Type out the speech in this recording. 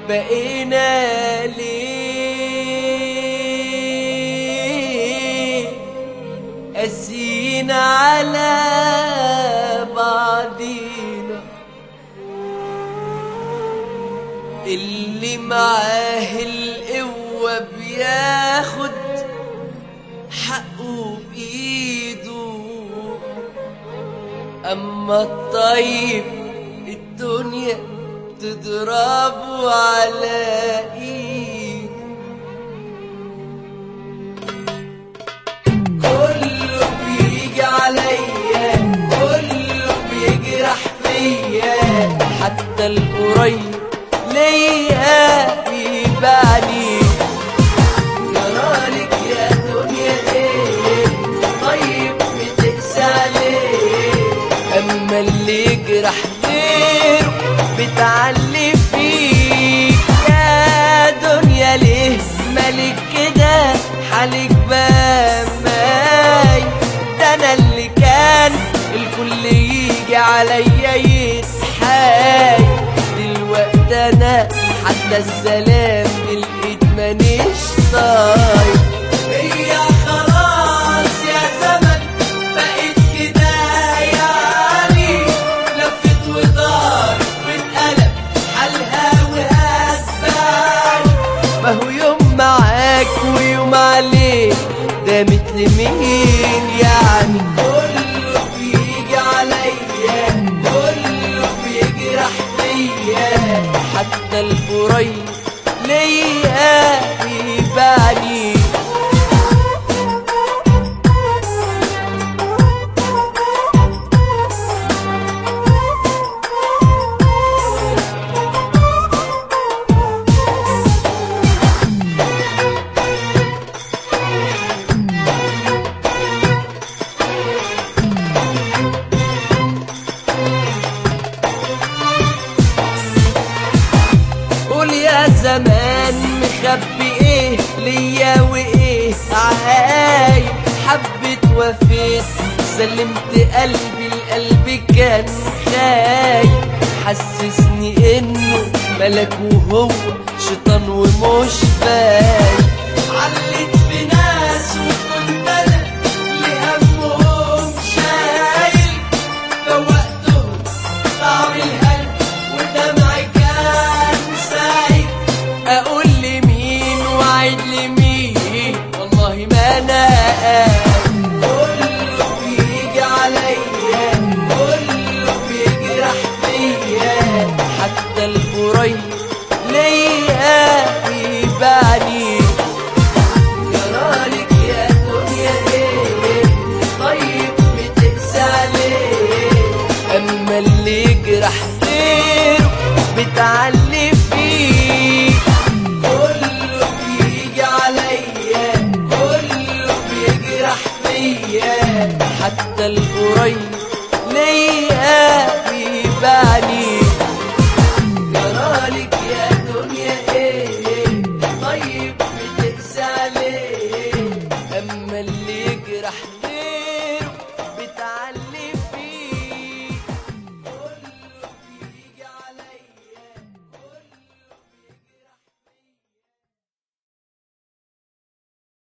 بقينا ليه قاسيين على بعضينا اللي معاه القوة بياخد حقه بإيده أما الطيب الدنيا تضربه على إيده كله بيجي عليا كله بيجرح فيا حتى القريب ليا بيبعني جرالك يا دنيا ايه طيب بتقسى عليه اما اللي يجرح غيره بتعلي فيك يا دنيا ليه مالك كده حالك بماي ده انا اللي كان الكل يجي عليا يتحاي دلوقتي انا حتى السلام بالايد مانيش طايق هي خلاص يا زمن بقيت كده يعني لفت ودار واتقلب حالها وهتبان ما هو يوم معاك ويوم عليك ده مثل مين يعني كله بيجي عليا كله بيجرح فيا حتى القريب ليا بيبعني قول يا زمان مخبي ايه ليا وايه عايب حبيت وفيت سلمت قلبي القلب كان خايب حسسني انه ملك وهو شيطان ومش باين علت في ناس وكنت انا لهمهم شايل فوقتهم طعم القلب ودمعي كان سايل اقول لمين واعد لمين والله ما انا قايل. كله بيجي عليا كله بيجرح فيا حتى القريب ليا بيبعني جرالك يا دنيا ايه طيب بتقسى عليه اما اللي يجرح غيره بتعلي فيه كله بيجي عليا كله بيجرح فيا حتى القريب ليا بيبعني جرالك يا دنيا ايه طيب بتقسى عليه اما اللي يجرح